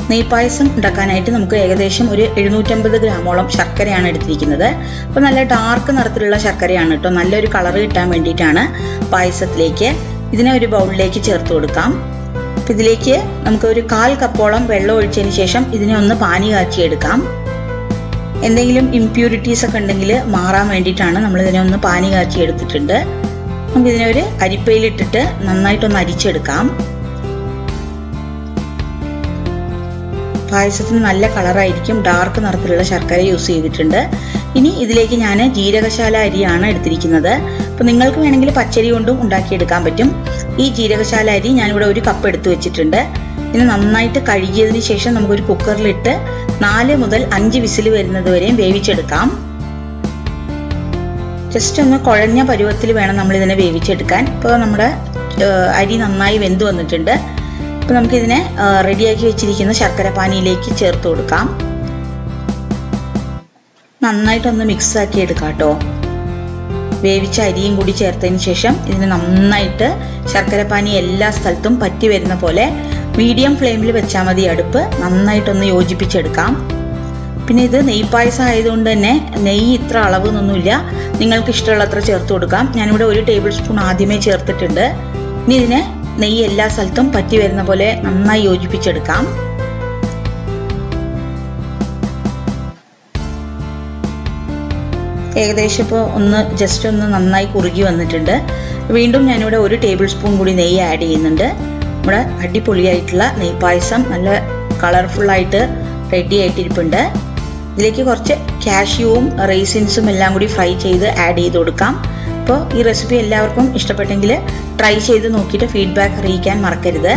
നെയ്പായസം ഉണ്ടാക്കാനായിട്ട് നമുക്ക് ഏകദേശം ഒരു എഴുന്നൂറ്റമ്പത് ഗ്രാമോളം ശർക്കരയാണ് എടുത്തിരിക്കുന്നത് അപ്പോൾ നല്ല ഡാർക്ക് നിറത്തിലുള്ള ശർക്കരയാണ് കേട്ടോ നല്ലൊരു കളർ കിട്ടാൻ വേണ്ടിയിട്ടാണ് പായസത്തിലേക്ക് ഇതിനെ ഒരു ബൗളിലേക്ക് ചേർത്ത് കൊടുക്കാം അപ്പം ഇതിലേക്ക് നമുക്ക് ഒരു കാൽ കപ്പോളം വെള്ളം ഒഴിച്ചതിന് ശേഷം ഇതിനെ ഒന്ന് പാനി കാച്ചിയെടുക്കാം എന്തെങ്കിലും ഇംപ്യൂരിറ്റീസ് ഒക്കെ ഉണ്ടെങ്കിൽ മാറാൻ വേണ്ടിയിട്ടാണ് നമ്മൾ ഇതിനെ ഒന്ന് പാനി കാച്ചി എടുത്തിട്ടുണ്ട് നമുക്ക് ഇതിനെ ഒരു അരിപ്പയിലിട്ടിട്ട് നന്നായിട്ടൊന്ന് അരിച്ചെടുക്കാം പായസത്തിന് നല്ല കളറായിരിക്കും ഡാർക്ക് നിറത്തിലുള്ള ശർക്കര യൂസ് ചെയ്തിട്ടുണ്ട് ഇനി ഇതിലേക്ക് ഞാൻ ജീരകശാല അരിയാണ് എടുത്തിരിക്കുന്നത് അപ്പോൾ നിങ്ങൾക്ക് വേണമെങ്കിൽ പച്ചരി കൊണ്ടും ഉണ്ടാക്കിയെടുക്കാൻ പറ്റും ഈ ജീരകശാല അരി ഞാനിവിടെ ഒരു കപ്പ് എടുത്തു വെച്ചിട്ടുണ്ട് ഇത് നന്നായിട്ട് കഴുകിയതിന് ശേഷം നമുക്കൊരു കുക്കറിലിട്ട് നാല് മുതൽ അഞ്ച് വിസിൽ വരുന്നത് വരെയും വേവിച്ചെടുക്കാം ജസ്റ്റ് ഒന്ന് കുഴഞ്ഞ പരുവത്തിൽ വേണം നമ്മൾ ഇതിനെ വേവിച്ചെടുക്കാൻ ഇപ്പോൾ നമ്മുടെ അരി നന്നായി വെന്ത് വന്നിട്ടുണ്ട് അപ്പോൾ നമുക്കിതിനെ റെഡിയാക്കി വെച്ചിരിക്കുന്ന ശർക്കര പാനിയിലേക്ക് ചേർത്ത് കൊടുക്കാം നന്നായിട്ടൊന്ന് മിക്സ് ആക്കി എടുക്കാം കേട്ടോ വേവിച്ച അരിയും കൂടി ചേർത്തതിന് ശേഷം ഇതിന് നന്നായിട്ട് ശർക്കര പാനി എല്ലാ സ്ഥലത്തും പറ്റി വരുന്ന പോലെ മീഡിയം ഫ്ലെയിമിൽ വെച്ചാൽ മതി അടുപ്പ് നന്നായിട്ടൊന്ന് യോജിപ്പിച്ചെടുക്കാം പിന്നെ ഇത് നെയ്പായസം ആയതുകൊണ്ട് തന്നെ നെയ്യ് ഇത്ര അളവെന്നൊന്നുമില്ല നിങ്ങൾക്ക് ഇഷ്ടമുള്ളത്ര ചേർത്ത് കൊടുക്കാം ഞാനിവിടെ ഒരു ടേബിൾ സ്പൂൺ ആദ്യമേ ചേർത്തിട്ടുണ്ട് ഇനി ഇതിനെ നെയ്യ് എല്ലാ സ്ഥലത്തും പറ്റി വരുന്ന പോലെ നന്നായി യോജിപ്പിച്ചെടുക്കാം ഏകദേശം ഇപ്പോൾ ഒന്ന് ജസ്റ്റ് ഒന്ന് നന്നായി കുറുകി വന്നിട്ടുണ്ട് വീണ്ടും ഞാനിവിടെ ഒരു ടേബിൾ സ്പൂൺ കൂടി നെയ്യ് ആഡ് ചെയ്യുന്നുണ്ട് നമ്മുടെ അടിപൊളിയായിട്ടുള്ള നെയ്പായസം നല്ല കളർഫുള്ളായിട്ട് റെഡി ആയിട്ടിരിപ്പുണ്ട് ഇതിലേക്ക് കുറച്ച് കാഷ്യൂവും റേസിൻസും എല്ലാം കൂടി ഫ്രൈ ചെയ്ത് ആഡ് ചെയ്ത് കൊടുക്കാം അപ്പോൾ ഈ റെസിപ്പി എല്ലാവർക്കും ഇഷ്ടപ്പെട്ടെങ്കിൽ ട്രൈ ചെയ്ത് നോക്കിയിട്ട് ഫീഡ്ബാക്ക് അറിയിക്കാൻ മറക്കരുത്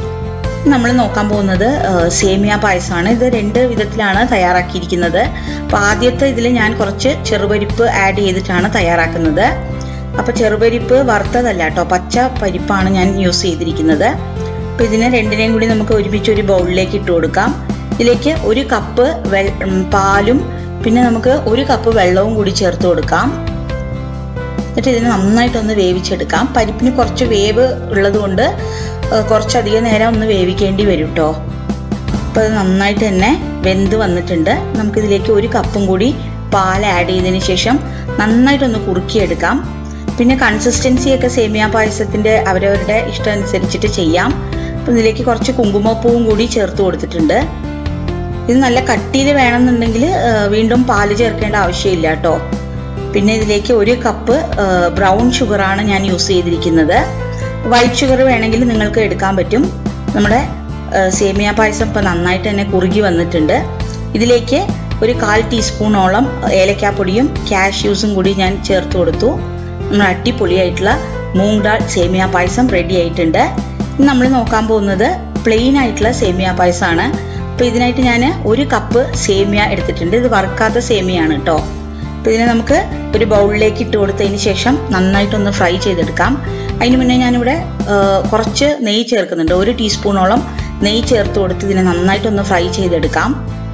നമ്മൾ നോക്കാൻ പോകുന്നത് സേമിയ പായസമാണ് ഇത് രണ്ട് വിധത്തിലാണ് തയ്യാറാക്കിയിരിക്കുന്നത് അപ്പോൾ ആദ്യത്തെ ഇതിൽ ഞാൻ കുറച്ച് ചെറുപരിപ്പ് ആഡ് ചെയ്തിട്ടാണ് തയ്യാറാക്കുന്നത് അപ്പോൾ ചെറുപരിപ്പ് വറുത്തതല്ല കേട്ടോ പച്ച പരിപ്പാണ് ഞാൻ യൂസ് ചെയ്തിരിക്കുന്നത് അപ്പോൾ ഇതിനെ രണ്ടിനെയും കൂടി നമുക്ക് ഒരുമിച്ച് ഒരു ബൗളിലേക്ക് ഇട്ട് കൊടുക്കാം ഇതിലേക്ക് ഒരു കപ്പ് പാലും പിന്നെ നമുക്ക് ഒരു കപ്പ് വെള്ളവും കൂടി ചേർത്ത് കൊടുക്കാം എന്നിട്ട് ഇതിനെ നന്നായിട്ടൊന്ന് വേവിച്ചെടുക്കാം പരിപ്പിന് കുറച്ച് വേവ് ഉള്ളത് കൊണ്ട് കുറച്ചധികം നേരം ഒന്ന് വേവിക്കേണ്ടി വരും കേട്ടോ അപ്പോൾ അത് നന്നായിട്ട് തന്നെ വെന്ത് വന്നിട്ടുണ്ട് നമുക്കിതിലേക്ക് ഒരു കപ്പും കൂടി പാൽ ആഡ് ചെയ്തതിന് ശേഷം നന്നായിട്ടൊന്ന് കുറുക്കിയെടുക്കാം പിന്നെ കൺസിസ്റ്റൻസി ഒക്കെ സേമിയ പായസത്തിൻ്റെ അവരവരുടെ ഇഷ്ടം അനുസരിച്ചിട്ട് ചെയ്യാം അപ്പം ഇതിലേക്ക് കുറച്ച് കുങ്കുമപ്പൂവും കൂടി ചേർത്ത് കൊടുത്തിട്ടുണ്ട് ഇത് നല്ല കട്ടിയിൽ വേണമെന്നുണ്ടെങ്കിൽ വീണ്ടും പാല് ചേർക്കേണ്ട ആവശ്യമില്ല കേട്ടോ പിന്നെ ഇതിലേക്ക് ഒരു കപ്പ് ബ്രൗൺ ഷുഗറാണ് ഞാൻ യൂസ് ചെയ്തിരിക്കുന്നത് വൈറ്റ് ഷുഗർ വേണമെങ്കിൽ നിങ്ങൾക്ക് എടുക്കാൻ പറ്റും നമ്മുടെ സേമിയ പായസം ഇപ്പം നന്നായിട്ട് തന്നെ കുറുകി വന്നിട്ടുണ്ട് ഇതിലേക്ക് ഒരു കാൽ ടീസ്പൂണോളം ഏലക്കാപ്പൊടിയും കാഷ്യൂസും കൂടി ഞാൻ ചേർത്ത് കൊടുത്തു നമ്മൾ അടിപൊളിയായിട്ടുള്ള മൂങ് ഡാൾ സേമിയ പായസം റെഡി ആയിട്ടുണ്ട് നമ്മൾ നോക്കാൻ പോകുന്നത് പ്ലെയിൻ ആയിട്ടുള്ള സേമിയ പായസമാണ് അപ്പോൾ ഇതിനായിട്ട് ഞാൻ ഒരു കപ്പ് സേമിയ എടുത്തിട്ടുണ്ട് ഇത് വറുക്കാത്ത സേമിയാണ് കേട്ടോ അപ്പോൾ ഇതിനെ നമുക്ക് ഒരു ബൗളിലേക്ക് ഇട്ട് കൊടുത്തതിന് ശേഷം നന്നായിട്ടൊന്ന് ഫ്രൈ ചെയ്തെടുക്കാം അതിന് മുന്നേ ഞാനിവിടെ കുറച്ച് നെയ്യ് ചേർക്കുന്നുണ്ട് ഒരു ടീസ്പൂണോളം നെയ്യ് ചേർത്ത് കൊടുത്ത് ഇതിനെ നന്നായിട്ടൊന്ന് ഫ്രൈ ചെയ്തെടുക്കാം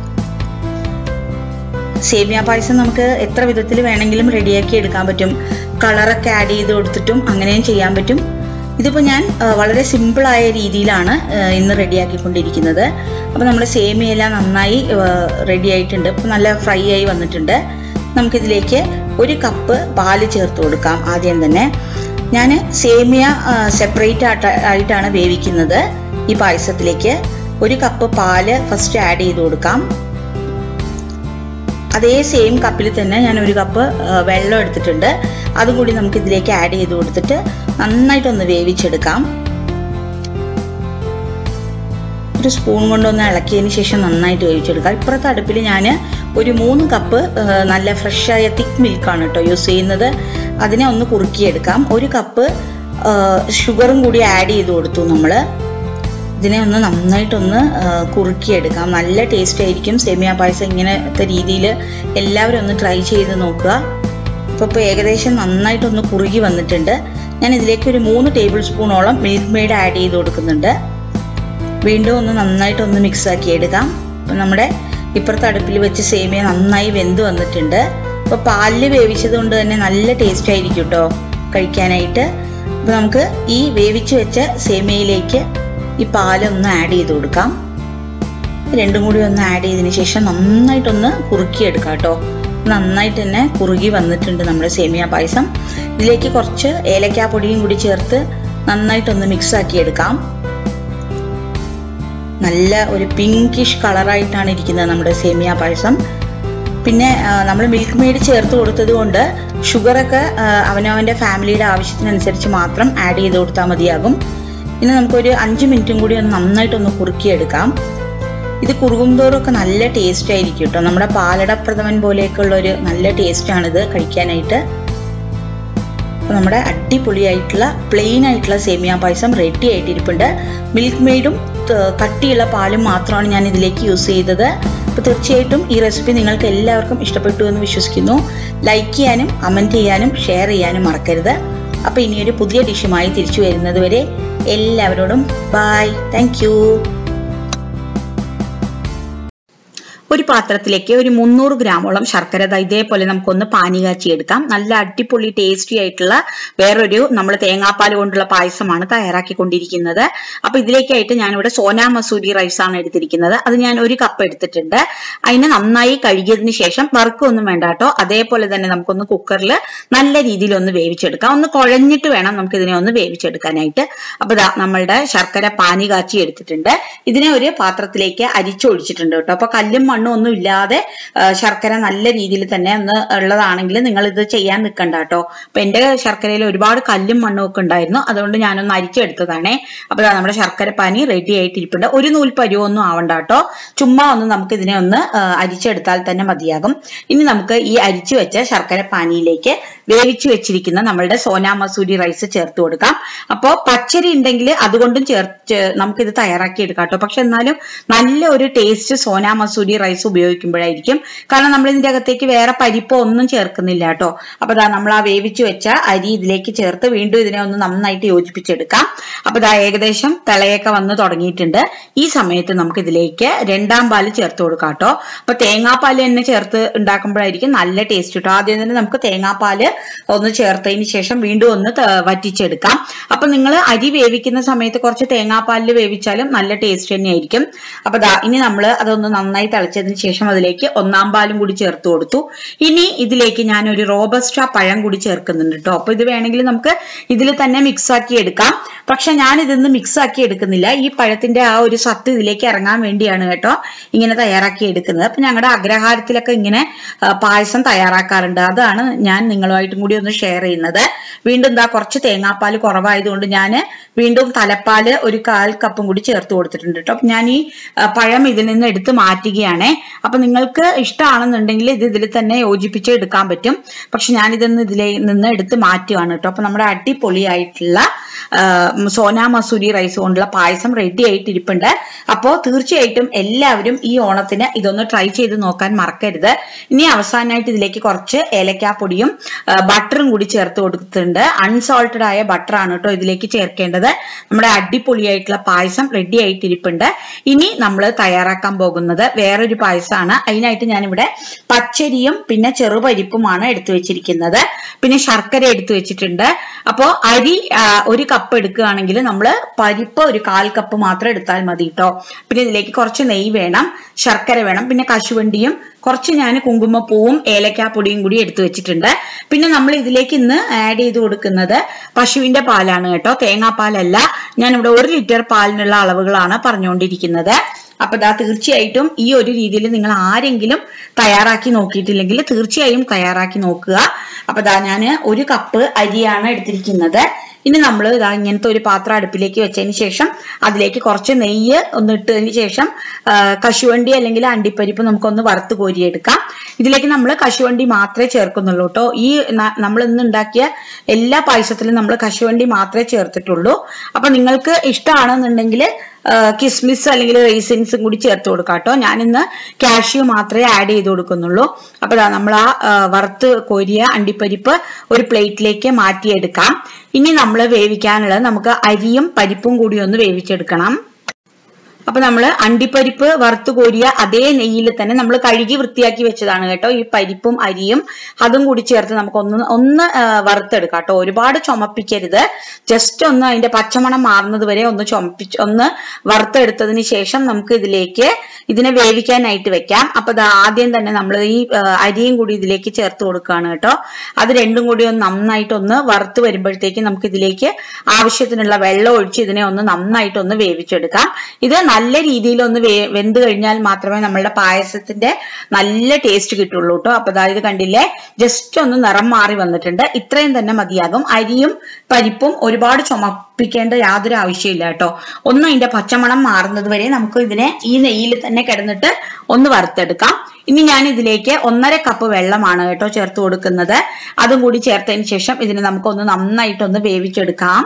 സേമിയ പായസം നമുക്ക് എത്ര വിധത്തിൽ വേണമെങ്കിലും റെഡിയാക്കി എടുക്കാൻ പറ്റും കളറൊക്കെ ആഡ് ചെയ്ത് കൊടുത്തിട്ടും അങ്ങനെയും ചെയ്യാൻ പറ്റും ഇതിപ്പോൾ ഞാൻ വളരെ സിമ്പിളായ രീതിയിലാണ് ഇന്ന് റെഡിയാക്കിക്കൊണ്ടിരിക്കുന്നത് അപ്പോൾ നമ്മൾ സേമിയെല്ലാം നന്നായി റെഡി ആയിട്ടുണ്ട് ഇപ്പോൾ നല്ല ഫ്രൈ ആയി വന്നിട്ടുണ്ട് നമുക്കിതിലേക്ക് ഒരു കപ്പ് പാല് ചേർത്ത് കൊടുക്കാം ആദ്യം തന്നെ ഞാൻ സേമിയ സെപ്പറേറ്റ് ആയിട്ടാണ് വേവിക്കുന്നത് ഈ പായസത്തിലേക്ക് ഒരു കപ്പ് പാല് ഫസ്റ്റ് ആഡ് ചെയ്ത് കൊടുക്കാം അതേ സെയിം കപ്പിൽ തന്നെ ഞാൻ ഒരു കപ്പ് വെള്ളം എടുത്തിട്ടുണ്ട് അതും കൂടി നമുക്ക് ഇതിലേക്ക് ആഡ് ചെയ്ത് കൊടുത്തിട്ട് നന്നായിട്ടൊന്ന് വേവിച്ചെടുക്കാം ഒരു സ്പൂൺ കൊണ്ടൊന്ന് ഇളക്കിയതിന് ശേഷം നന്നായിട്ട് വേവിച്ചെടുക്കാം ഇപ്പുറത്തെ അടുപ്പിൽ ഞാൻ ഒരു മൂന്ന് കപ്പ് നല്ല ഫ്രഷായ തിക്ക് മിൽക്കാണ് കേട്ടോ യൂസ് ചെയ്യുന്നത് അതിനെ ഒന്ന് കുറുക്കിയെടുക്കാം ഒരു കപ്പ് ഷുഗറും കൂടി ആഡ് ചെയ്ത് കൊടുത്തു നമ്മൾ ഇതിനെ ഒന്ന് നന്നായിട്ടൊന്ന് കുറുക്കിയെടുക്കാം നല്ല ടേസ്റ്റ് ആയിരിക്കും സേമിയ പായസം ഇങ്ങനത്തെ രീതിയിൽ എല്ലാവരും ഒന്ന് ട്രൈ ചെയ്ത് നോക്കുക അപ്പോൾ ഇപ്പോൾ ഏകദേശം നന്നായിട്ടൊന്ന് കുറുകി വന്നിട്ടുണ്ട് ഞാൻ ഇതിലേക്ക് ഒരു മൂന്ന് ടേബിൾ സ്പൂണോളം മിൽക്ക് മെയ്ഡ് ആഡ് ചെയ്ത് കൊടുക്കുന്നുണ്ട് വീണ്ടും ഒന്ന് നന്നായിട്ടൊന്ന് മിക്സ് ആക്കി എടുക്കാം അപ്പം നമ്മുടെ ഇപ്പുറത്തെ അടുപ്പിൽ വെച്ച് സേമിയ നന്നായി വെന്ത് വന്നിട്ടുണ്ട് അപ്പോൾ പാലിൽ വേവിച്ചത് കൊണ്ട് തന്നെ നല്ല ടേസ്റ്റ് ആയിരിക്കും കേട്ടോ കഴിക്കാനായിട്ട് അപ്പോൾ നമുക്ക് ഈ വേവിച്ച് വെച്ച സേമിയയിലേക്ക് ഈ പാലൊന്ന് ആഡ് ചെയ്ത് കൊടുക്കാം രണ്ടും കൂടി ഒന്ന് ആഡ് ചെയ്തതിന് ശേഷം നന്നായിട്ടൊന്ന് കുറുക്കിയെടുക്കാം കേട്ടോ നന്നായിട്ട് തന്നെ കുറുകി വന്നിട്ടുണ്ട് നമ്മുടെ സേമിയ പായസം ഇതിലേക്ക് കുറച്ച് ഏലക്കാപ്പൊടിയും കൂടി ചേർത്ത് നന്നായിട്ടൊന്ന് മിക്സ് ആക്കി എടുക്കാം നല്ല ഒരു പിങ്കിഷ് കളറായിട്ടാണ് ഇരിക്കുന്നത് നമ്മുടെ സേമിയ പായസം പിന്നെ നമ്മൾ മിൽക്ക് മെയ്ഡ് ചേർത്ത് കൊടുത്തത് കൊണ്ട് ഷുഗറൊക്കെ അവനവൻ്റെ ഫാമിലിയുടെ ആവശ്യത്തിനനുസരിച്ച് മാത്രം ആഡ് ചെയ്ത് കൊടുത്താൽ മതിയാകും ഇനി നമുക്കൊരു അഞ്ച് മിനിറ്റും കൂടി ഒന്ന് നന്നായിട്ടൊന്ന് കുറുക്കിയെടുക്കാം ഇത് കുറുകുംതോറും നല്ല ടേസ്റ്റ് ആയിരിക്കും കേട്ടോ നമ്മുടെ പാലട പ്രഥമൻ പോലെയൊക്കെ ഉള്ള ഒരു നല്ല ടേസ്റ്റ് ആണിത് കഴിക്കാനായിട്ട് അപ്പോൾ നമ്മുടെ അടിപൊളിയായിട്ടുള്ള പ്ലെയിൻ ആയിട്ടുള്ള സേമിയ പായസം റെഡി ആയിട്ടിരിപ്പുണ്ട് മിൽക്ക് മെയ്ഡും കട്ടിയുള്ള പാലും മാത്രമാണ് ഞാൻ ഇതിലേക്ക് യൂസ് ചെയ്തത് അപ്പോൾ തീർച്ചയായിട്ടും ഈ റെസിപ്പി നിങ്ങൾക്ക് എല്ലാവർക്കും ഇഷ്ടപ്പെട്ടു എന്ന് വിശ്വസിക്കുന്നു ലൈക്ക് ചെയ്യാനും കമൻറ്റ് ചെയ്യാനും ഷെയർ ചെയ്യാനും മറക്കരുത് അപ്പോൾ ഇനിയൊരു പുതിയ ഡിഷുമായി തിരിച്ചു വരുന്നത് വരെ എല്ലാവരോടും ബായ് താങ്ക് ഒരു പാത്രത്തിലേക്ക് ഒരു മുന്നൂറ് ഗ്രാമോളം ശർക്കര ഇതേപോലെ നമുക്കൊന്ന് പാനി കാച്ചി എടുക്കാം നല്ല അടിപൊളി ടേസ്റ്റി ആയിട്ടുള്ള വേറൊരു നമ്മൾ തേങ്ങാപ്പാൽ കൊണ്ടുള്ള പായസമാണ് തയ്യാറാക്കിക്കൊണ്ടിരിക്കുന്നത് അപ്പൊ ഇതിലേക്കായിട്ട് ഞാനിവിടെ സോനാ മസൂരി റൈസ് ആണ് എടുത്തിരിക്കുന്നത് അത് ഞാൻ ഒരു കപ്പ് എടുത്തിട്ടുണ്ട് അതിനെ നന്നായി കഴുകിയതിന് ശേഷം വറുക്കൊന്നും വേണ്ട കേട്ടോ അതേപോലെ തന്നെ നമുക്കൊന്ന് കുക്കറിൽ നല്ല രീതിയിൽ ഒന്ന് വേവിച്ചെടുക്കാം ഒന്ന് കുഴഞ്ഞിട്ട് വേണം നമുക്ക് ഇതിനെ ഒന്ന് വേവിച്ചെടുക്കാനായിട്ട് അപ്പൊ ദാ നമ്മളുടെ ശർക്കര പാനി കാച്ചി എടുത്തിട്ടുണ്ട് ഇതിനെ ഒരു പാത്രത്തിലേക്ക് അരിച്ചൊഴിച്ചിട്ടുണ്ട് കേട്ടോ അപ്പൊ കല്ലും മണ്ണും ഒന്നും ഇല്ലാതെ ശർക്കര നല്ല രീതിയിൽ തന്നെ ഒന്ന് ഉള്ളതാണെങ്കിൽ നിങ്ങൾ ഇത് ചെയ്യാൻ നിൽക്കണ്ട കേട്ടോ അപ്പൊ എന്റെ ശർക്കരയിൽ ഒരുപാട് കല്ലും മണ്ണും ഒക്കെ ഉണ്ടായിരുന്നു അതുകൊണ്ട് ഞാനൊന്ന് അരിച്ചെടുത്തതാണേ അപ്പൊ നമ്മുടെ ശർക്കര പാനി റെഡി ആയിട്ടിരിപ്പുണ്ട് ഒരു നൂൽ പരുവൊന്നും ആവണ്ട കേട്ടോ ചുമ്മാ ഒന്ന് നമുക്ക് ഇതിനെ ഒന്ന് അരിച്ചെടുത്താൽ തന്നെ മതിയാകും ഇനി നമുക്ക് ഈ അരിച്ചു വെച്ച ശർക്കര പാനിയിലേക്ക് വേവിച്ചു വെച്ചിരിക്കുന്ന നമ്മളുടെ സോനാ മസൂരി റൈസ് ചേർത്ത് കൊടുക്കാം അപ്പോൾ പച്ചരി ഉണ്ടെങ്കിൽ അതുകൊണ്ടും ചേർത്ത് നമുക്കിത് തയ്യാറാക്കി എടുക്കാം കേട്ടോ പക്ഷെ എന്നാലും നല്ല ഒരു ടേസ്റ്റ് സോനാ മസൂരി റൈസ് ഉപയോഗിക്കുമ്പോഴായിരിക്കും കാരണം നമ്മൾ ഇതിന്റെ അകത്തേക്ക് വേറെ പരിപ്പോ ഒന്നും ചേർക്കുന്നില്ല കേട്ടോ അപ്പൊ ദാ നമ്മൾ ആ വേവിച്ചു വെച്ച അരി ഇതിലേക്ക് ചേർത്ത് വീണ്ടും ഇതിനെ ഒന്ന് നന്നായിട്ട് യോജിപ്പിച്ചെടുക്കാം അപ്പൊ ദാ ഏകദേശം തിളയൊക്കെ വന്ന് തുടങ്ങിയിട്ടുണ്ട് ഈ സമയത്ത് നമുക്ക് ഇതിലേക്ക് രണ്ടാം പാല് ചേർത്ത് കൊടുക്കാം കേട്ടോ അപ്പൊ തേങ്ങാപ്പാല് തന്നെ ചേർത്ത് ഉണ്ടാക്കുമ്പോഴായിരിക്കും നല്ല ടേസ്റ്റ് കിട്ടും ആദ്യം തന്നെ നമുക്ക് തേങ്ങാപ്പാല് ഒന്ന് ചേർത്തതിന് ശേഷം വീണ്ടും ഒന്ന് വറ്റിച്ചെടുക്കാം അപ്പൊ നിങ്ങൾ അരി വേവിക്കുന്ന സമയത്ത് കുറച്ച് തേങ്ങാപ്പാലിൽ വേവിച്ചാലും നല്ല ടേസ്റ്റ് തന്നെയായിരിക്കും അപ്പൊ ദാ ഇനി നമ്മൾ അതൊന്ന് നന്നായി തിളച്ചതിന് ശേഷം അതിലേക്ക് ഒന്നാം പാലും കൂടി ചേർത്ത് കൊടുത്തു ഇനി ഇതിലേക്ക് ഞാൻ ഒരു റോബസ്റ്റ പഴം കൂടി ചേർക്കുന്നുണ്ട് കേട്ടോ അപ്പൊ ഇത് വേണമെങ്കിൽ നമുക്ക് ഇതിൽ തന്നെ മിക്സ് ആക്കി എടുക്കാം പക്ഷെ ഞാൻ ഇതൊന്ന് മിക്സ് ആക്കി എടുക്കുന്നില്ല ഈ പഴത്തിന്റെ ആ ഒരു സത്ത് ഇതിലേക്ക് ഇറങ്ങാൻ വേണ്ടിയാണ് കേട്ടോ ഇങ്ങനെ തയ്യാറാക്കി എടുക്കുന്നത് അപ്പൊ ഞങ്ങളുടെ അഗ്രഹാരത്തിലൊക്കെ ഇങ്ങനെ പായസം തയ്യാറാക്കാറുണ്ട് അതാണ് ഞാൻ നിങ്ങളുമായിട്ടും കൂടി ഒന്ന് ഷെയർ ചെയ്യുന്നത് വീണ്ടും എന്താ കുറച്ച് തേങ്ങാപ്പാൽ കുറവായതുകൊണ്ട് ഞാൻ വീണ്ടും തലപ്പാല് ഒരു കാൽ കപ്പും കൂടി ചേർത്ത് കൊടുത്തിട്ടുണ്ട് കേട്ടോ അപ്പൊ ഞാൻ ഈ പഴം ഇതിൽ നിന്ന് എടുത്ത് മാറ്റുകയാണേ അപ്പൊ നിങ്ങൾക്ക് ഇഷ്ടമാണെന്നുണ്ടെങ്കിൽ ഇത് ഇതിൽ തന്നെ യോജിപ്പിച്ച് എടുക്കാൻ പറ്റും പക്ഷെ ഞാൻ ഇതൊന്ന് ഇതിലെ നിന്ന് എടുത്ത് മാറ്റുകയാണ് കേട്ടോ അപ്പൊ നമ്മുടെ അടിപൊളിയായിട്ടുള്ള സോനാ മസൂരി റൈസ് കൊണ്ടുള്ള പായസം റെഡി ആയിട്ടിരിപ്പുണ്ട് അപ്പോൾ തീർച്ചയായിട്ടും എല്ലാവരും ഈ ഓണത്തിന് ഇതൊന്ന് ട്രൈ ചെയ്ത് നോക്കാൻ മറക്കരുത് ഇനി അവസാനമായിട്ട് ഇതിലേക്ക് കുറച്ച് ഏലക്കാപ്പൊടിയും ബട്ടറും കൂടി ചേർത്ത് കൊടുത്തിട്ടുണ്ട് അൺസോൾട്ടഡ് ആയ ബട്ടർ ആണ് കേട്ടോ ഇതിലേക്ക് ചേർക്കേണ്ടത് നമ്മുടെ അടിപൊളിയായിട്ടുള്ള പായസം റെഡി ആയിട്ടിരിപ്പുണ്ട് ഇനി നമ്മൾ തയ്യാറാക്കാൻ പോകുന്നത് വേറൊരു പായസമാണ് അതിനായിട്ട് ഞാനിവിടെ പച്ചരിയും പിന്നെ ചെറുപരിപ്പുമാണ് എടുത്തു വെച്ചിരിക്കുന്നത് പിന്നെ ശർക്കര എടുത്തു വെച്ചിട്ടുണ്ട് അപ്പോൾ അരി ഒരു കപ്പ് എടുക്കുകയാണെങ്കിൽ നമ്മൾ പരിപ്പ് ഒരു കാൽ കപ്പ് മാത്രം എടുത്താൽ മതി കേട്ടോ പിന്നെ ഇതിലേക്ക് കുറച്ച് നെയ്യ് വേണം ശർക്കര വേണം പിന്നെ കശുവണ്ടിയും കുറച്ച് ഞാൻ കുങ്കുമപ്പൂവും ഏലക്കാപ്പൊടിയും കൂടി എടുത്തു വെച്ചിട്ടുണ്ട് പിന്നെ നമ്മൾ ഇതിലേക്ക് ഇന്ന് ആഡ് ചെയ്ത് കൊടുക്കുന്നത് പശുവിന്റെ പാലാണ് കേട്ടോ തേങ്ങാപ്പാലല്ല ഞാൻ ഇവിടെ ഒരു ലിറ്റർ പാലിനുള്ള അളവുകളാണ് പറഞ്ഞുകൊണ്ടിരിക്കുന്നത് അപ്പൊ ദാ തീർച്ചയായിട്ടും ഈ ഒരു രീതിയിൽ നിങ്ങൾ ആരെങ്കിലും തയ്യാറാക്കി നോക്കിയിട്ടില്ലെങ്കിൽ തീർച്ചയായും തയ്യാറാക്കി നോക്കുക അപ്പൊ ദാ ഞാൻ ഒരു കപ്പ് അരിയാണ് എടുത്തിരിക്കുന്നത് ഇനി നമ്മൾ ഇതാ ഇങ്ങനത്തെ ഒരു പാത്രം അടുപ്പിലേക്ക് വെച്ചതിന് ശേഷം അതിലേക്ക് കുറച്ച് നെയ്യ് ഒന്ന് ഇട്ടതിന് ശേഷം കശുവണ്ടി അല്ലെങ്കിൽ അണ്ടിപ്പരിപ്പ് നമുക്കൊന്ന് വറുത്ത് കോരിയെടുക്കാം ഇതിലേക്ക് നമ്മൾ കശുവണ്ടി മാത്രമേ ചേർക്കുന്നുള്ളൂ കേട്ടോ ഈ നമ്മൾ ഇന്ന് ഉണ്ടാക്കിയ എല്ലാ പായസത്തിലും നമ്മൾ കശുവണ്ടി മാത്രമേ ചേർത്തിട്ടുള്ളൂ അപ്പൊ നിങ്ങൾക്ക് ഇഷ്ടമാണെന്നുണ്ടെങ്കിൽ കിസ്മിസ് അല്ലെങ്കിൽ റേസിൻസും കൂടി ചേർത്ത് കൊടുക്കാം കേട്ടോ ഞാനിന്ന് കാഷ്യൂ മാത്രമേ ആഡ് ചെയ്ത് കൊടുക്കുന്നുള്ളൂ അപ്പൊ നമ്മൾ ആ വറുത്ത് കോരിയ അണ്ടിപ്പരിപ്പ് ഒരു പ്ലേറ്റിലേക്ക് മാറ്റിയെടുക്കാം ഇനി നമ്മൾ വേവിക്കാനുള്ളത് നമുക്ക് അരിയും പരിപ്പും കൂടി ഒന്ന് വേവിച്ചെടുക്കണം അപ്പൊ നമ്മൾ അണ്ടിപ്പരിപ്പ് വറുത്ത് കോരിയ അതേ നെയ്യിൽ തന്നെ നമ്മൾ കഴുകി വൃത്തിയാക്കി വെച്ചതാണ് കേട്ടോ ഈ പരിപ്പും അരിയും അതും കൂടി ചേർത്ത് നമുക്ക് ഒന്ന് ഒന്ന് ആ, വറുത്തെടുക്കാം കേട്ടോ ഒരുപാട് ചുമപ്പിക്കരുത് ജസ്റ്റ് ഒന്ന് അതിന്റെ പച്ചമണം മാറുന്നത് വരെ ഒന്ന് ചുമപ്പിച്ച് ഒന്ന് വറുത്തെടുത്തതിന് ശേഷം നമുക്ക് ഇതിലേക്ക് ഇതിനെ വേവിക്കാനായിട്ട് വെക്കാം അപ്പൊ ദാ ആദ്യം തന്നെ നമ്മൾ ഈ ആ, അരിയും കൂടി ഇതിലേക്ക് ചേർത്ത് കൊടുക്കുകയാണ് കേട്ടോ അത് രണ്ടും കൂടി ഒന്ന് നന്നായിട്ട് ഒന്ന് വറുത്ത് വരുമ്പോഴത്തേക്ക് നമുക്ക് ഇതിലേക്ക് ആവശ്യത്തിനുള്ള വെള്ളം ഒഴിച്ച് ഇതിനെ ഒന്ന് നന്നായിട്ട് ഒന്ന് വേവിച്ചെടുക്കാം ഇത് നല്ല രീതിയിൽ ഒന്ന് വേ- വെന്ത് കഴിഞ്ഞാൽ മാത്രമേ നമ്മളുടെ പായസത്തിന്റെ നല്ല ടേസ്റ്റ് കിട്ടുള്ളൂ കേട്ടോ അപ്പൊ അതായത് കണ്ടില്ലേ ജസ്റ്റ് ഒന്ന് നിറം മാറി വന്നിട്ടുണ്ട് ഇത്രയും തന്നെ മതിയാകും അരിയും പരിപ്പും ഒരുപാട് ചുമപ്പിക്കേണ്ട യാതൊരു ആവശ്യമില്ല കേട്ടോ ഒന്ന് അതിന്റെ പച്ചമണം മാറുന്നത് വരെ നമുക്ക് ഇതിനെ ഈ നെയ്യിൽ തന്നെ കിടന്നിട്ട് ഒന്ന് വറുത്തെടുക്കാം ഇനി ഞാൻ ഇതിലേക്ക് ഒന്നര കപ്പ് വെള്ളമാണ് കേട്ടോ ചേർത്ത് കൊടുക്കുന്നത് അതും കൂടി ചേർത്തതിന് ശേഷം ഇതിനെ നമുക്കൊന്ന് നന്നായിട്ടൊന്ന് വേവിച്ചെടുക്കാം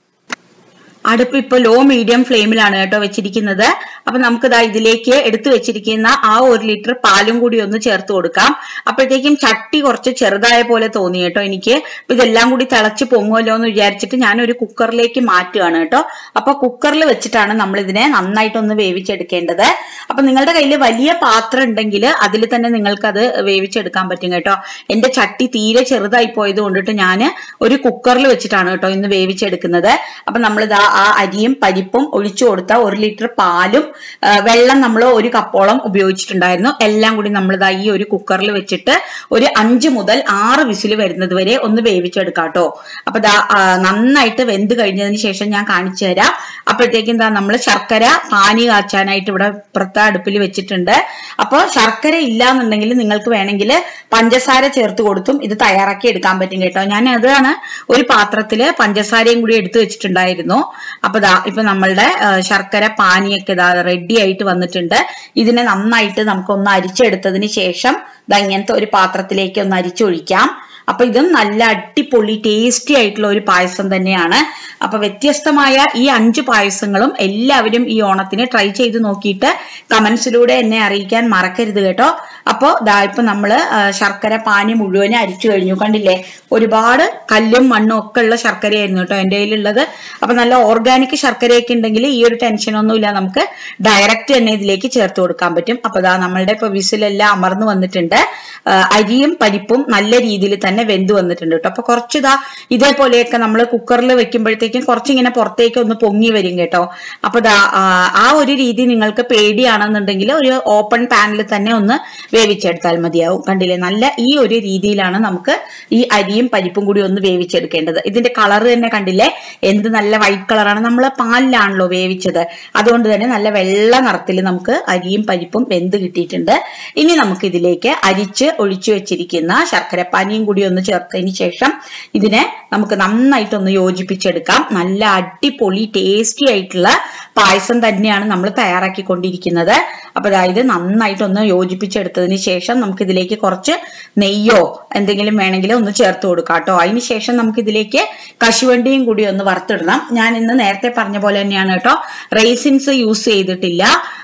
അടുപ്പ് ഇപ്പൊ ലോ മീഡിയം ഫ്ലെയിമിലാണ് കേട്ടോ വെച്ചിരിക്കുന്നത് അപ്പൊ നമുക്ക് ദാ ഇതിലേക്ക് എടുത്തു വെച്ചിരിക്കുന്ന ആ ഒരു ലിറ്റർ പാലും കൂടി ഒന്ന് ചേർത്ത് കൊടുക്കാം അപ്പോഴത്തേക്കും ചട്ടി കുറച്ച് ചെറുതായ പോലെ തോന്നി കേട്ടോ എനിക്ക് അപ്പൊ ഇതെല്ലാം കൂടി തിളച്ച് പൊങ്ങുമല്ലോ എന്ന് വിചാരിച്ചിട്ട് ഞാൻ ഒരു കുക്കറിലേക്ക് മാറ്റുകയാണ് കേട്ടോ അപ്പൊ കുക്കറിൽ വെച്ചിട്ടാണ് നമ്മൾ ഇതിനെ നന്നായിട്ടൊന്ന് വേവിച്ചെടുക്കേണ്ടത് അപ്പൊ നിങ്ങളുടെ കയ്യിൽ വലിയ പാത്രം ഉണ്ടെങ്കിൽ അതിൽ തന്നെ നിങ്ങൾക്ക് അത് വേവിച്ചെടുക്കാൻ പറ്റും കേട്ടോ എന്റെ ചട്ടി തീരെ ചെറുതായി പോയത് കൊണ്ടിട്ട് ഞാൻ ഒരു കുക്കറിൽ വെച്ചിട്ടാണ് കേട്ടോ ഇന്ന് വേവിച്ചെടുക്കുന്നത് അപ്പൊ നമ്മൾ ഇതാ ആ അരിയും പരിപ്പും ഒഴിച്ചു കൊടുത്ത ഒരു ലിറ്റർ പാലും ആ, വെള്ളം നമ്മൾ ഒരു കപ്പോളം ഉപയോഗിച്ചിട്ടുണ്ടായിരുന്നു എല്ലാം കൂടി നമ്മൾ ഇതാ ഈ ഒരു കുക്കറിൽ വെച്ചിട്ട് ഒരു അഞ്ച് മുതൽ ആറ് വിസിൽ വരുന്നത് വരെ ഒന്ന് വേവിച്ചെടുക്കാം കേട്ടോ അപ്പൊ ദാ ആ, നന്നായിട്ട് വെന്ത് കഴിഞ്ഞതിന് ശേഷം ഞാൻ കാണിച്ചു തരാം അപ്പോഴത്തേക്കും എന്താ നമ്മൾ ശർക്കര പാനി കാച്ചാനായിട്ട് ഇവിടെ പുറത്തെ അടുപ്പിൽ വെച്ചിട്ടുണ്ട് അപ്പോൾ ശർക്കര ഇല്ല എന്നുണ്ടെങ്കിൽ നിങ്ങൾക്ക് വേണമെങ്കിൽ പഞ്ചസാര ചേർത്ത് കൊടുത്തും ഇത് തയ്യാറാക്കി എടുക്കാൻ പറ്റും കേട്ടോ ഞാൻ അതാണ് ഒരു പാത്രത്തില് പഞ്ചസാരയും കൂടി എടുത്തു വെച്ചിട്ടുണ്ടായിരുന്നു അപ്പൊ ദാ ഇപ്പൊ നമ്മളുടെ ആ, ശർക്കര പാനിയൊക്കെ ഇതാ റെഡി ആയിട്ട് വന്നിട്ടുണ്ട് ഇതിനെ നന്നായിട്ട് നമുക്കൊന്ന് അരിച്ചെടുത്തതിന് ശേഷം ദാ ഇങ്ങനത്തെ ഒരു പാത്രത്തിലേക്ക് ഒന്ന് അരിച്ചൊഴിക്കാം അപ്പൊ ഇതും നല്ല അടിപൊളി ടേസ്റ്റി ആയിട്ടുള്ള ഒരു പായസം തന്നെയാണ് അപ്പൊ വ്യത്യസ്തമായ ഈ അഞ്ച് പായസങ്ങളും എല്ലാവരും ഈ ഓണത്തിന് ട്രൈ ചെയ്ത് നോക്കിയിട്ട് കമന്റ്സിലൂടെ എന്നെ അറിയിക്കാൻ മറക്കരുത് കേട്ടോ അപ്പോ ദാ ഇപ്പൊ നമ്മള് ആ, ശർക്കര പാനി മുഴുവനും അരിച്ചു കഴിഞ്ഞു കണ്ടില്ലേ ഒരുപാട് കല്ലും മണ്ണും ഒക്കെ ഉള്ള ശർക്കരയായിരുന്നു കേട്ടോ എന്റെ കയ്യിലുള്ളത് അപ്പൊ നല്ല ഓർഗാനിക് ശർക്കരയൊക്കെ ഉണ്ടെങ്കിൽ ഈ ഒരു ടെൻഷനൊന്നുമില്ല നമുക്ക് ഡയറക്റ്റ് തന്നെ ഇതിലേക്ക് ചേർത്ത് കൊടുക്കാൻ പറ്റും അപ്പൊ ദാ നമ്മളുടെ ഇപ്പൊ വിസിലെല്ലാം അമർന്നു വന്നിട്ടുണ്ട് ആ, അരിയും പരിപ്പും നല്ല രീതിയിൽ തന്നെ വെന്ത് വന്നിട്ടുണ്ട് കേട്ടോ അപ്പൊ കുറച്ച് ഇതാ ഇതേപോലെയൊക്കെ നമ്മൾ കുക്കറിൽ വെക്കുമ്പോഴത്തേക്കും കുറച്ചിങ്ങനെ പുറത്തേക്ക് ഒന്ന് പൊങ്ങി വരും കേട്ടോ അപ്പൊ ദാ ആ, ആ ഒരു രീതി നിങ്ങൾക്ക് പേടിയാണെന്നുണ്ടെങ്കിൽ ഒരു ഓപ്പൺ പാനിൽ തന്നെ ഒന്ന് വേവിച്ചെടുത്താൽ മതിയാവും കണ്ടില്ലേ നല്ല ഈ ഒരു രീതിയിലാണ് നമുക്ക് ഈ അരിയും പരിപ്പും കൂടി ഒന്ന് വേവിച്ചെടുക്കേണ്ടത് ഇതിന്റെ കളർ തന്നെ കണ്ടില്ലേ എന്ത് നല്ല വൈറ്റ് കളറാണ് നമ്മൾ പാലിലാണല്ലോ വേവിച്ചത് അതുകൊണ്ട് തന്നെ നല്ല വെള്ള നിറത്തിൽ നമുക്ക് അരിയും പരിപ്പും വെന്ത് കിട്ടിയിട്ടുണ്ട് ഇനി നമുക്ക് ഇതിലേക്ക് അരിച്ച് ഒഴിച്ചു വെച്ചിരിക്കുന്ന ശർക്കരപ്പാനിയും കൂടി ഒന്ന് ചേർത്തതിന് ശേഷം ഇതിനെ നമുക്ക് നന്നായിട്ടൊന്ന് യോജിപ്പിച്ചെടുക്കാം നല്ല അടിപൊളി ടേസ്റ്റി ആയിട്ടുള്ള പായസം തന്നെയാണ് നമ്മൾ തയ്യാറാക്കിക്കൊണ്ടിരിക്കുന്നത് അപ്പൊ അതായത് നന്നായിട്ടൊന്ന് യോജിപ്പിച്ചെടുത്തതിന് ശേഷം നമുക്ക് ഇതിലേക്ക് കുറച്ച് നെയ്യോ എന്തെങ്കിലും വേണമെങ്കിൽ ഒന്ന് ചേർത്ത് കൊടുക്കാം കേട്ടോ അതിന് ശേഷം നമുക്ക് ഇതിലേക്ക് കശുവണ്ടിയും കൂടി ഒന്ന് വറുത്തിടണം ഞാൻ ഇന്ന് നേരത്തെ പറഞ്ഞ പോലെ തന്നെയാണ് കേട്ടോ റേസിൻസ് യൂസ് ചെയ്തിട്ടില്ല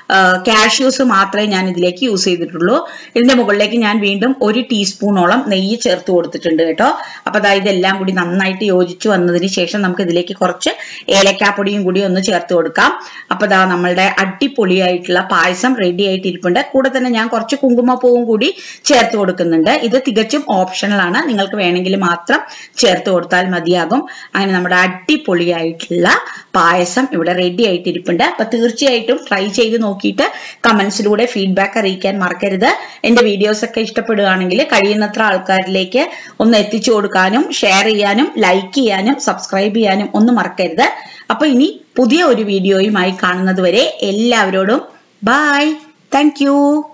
കാഷ്യൂസ് മാത്രമേ ഞാൻ ഇതിലേക്ക് യൂസ് ചെയ്തിട്ടുള്ളൂ ഇതിന്റെ മുകളിലേക്ക് ഞാൻ വീണ്ടും ഒരു ടീസ്പൂണോളം നെയ്യ് ചേർത്ത് കൊടുത്തിട്ടുണ്ട് കേട്ടോ അപ്പൊ അതായത് ഇതെല്ലാം കൂടി നന്നായിട്ട് യോജിച്ചു വന്നതിന് ശേഷം നമുക്ക് ഇതിലേക്ക് കുറച്ച് ഏലക്കാപ്പൊടിയും കൂടി ഒന്ന് ചേർത്ത് കൊടുക്കാം അപ്പൊ ദാ നമ്മളുടെ അടിപൊളിയായിട്ടുള്ള പായസം റെഡി ആയിട്ട് ഇരിപ്പുണ്ട് കൂടെ തന്നെ ഞാൻ കുറച്ച് കുങ്കുമപ്പൂവും കൂടി ചേർത്ത് കൊടുക്കുന്നുണ്ട് ഇത് തികച്ചും ഓപ്ഷണൽ ആണ് നിങ്ങൾക്ക് വേണമെങ്കിൽ മാത്രം ചേർത്ത് കൊടുത്താൽ മതിയാകും അങ്ങനെ നമ്മുടെ അടിപൊളിയായിട്ടുള്ള പായസം ഇവിടെ റെഡി ആയിട്ട് ഇരിപ്പുണ്ട് അപ്പൊ തീർച്ചയായിട്ടും ട്രൈ ചെയ്ത് നോക്കിയിട്ട് കമന്റ്സിലൂടെ ഫീഡ്ബാക്ക് അറിയിക്കാൻ മറക്കരുത് എന്റെ വീഡിയോസ് ഒക്കെ ഇഷ്ടപ്പെടുകയാണെങ്കിൽ കഴിയുന്നത്ര ആൾക്കാരിലേക്ക് ഒന്ന് എത്തിച്ചു കൊടുക്കാനും ഷെയർ ചെയ്യാനും ലൈക്ക് ചെയ്യാനും സബ്സ്ക്രൈബ് ചെയ്യാനും ഒന്നും മറക്കരുത് അപ്പൊ ഇനി പുതിയ ഒരു വീഡിയോയുമായി കാണുന്നത് വരെ എല്ലാവരോടും ബൈ താങ്ക്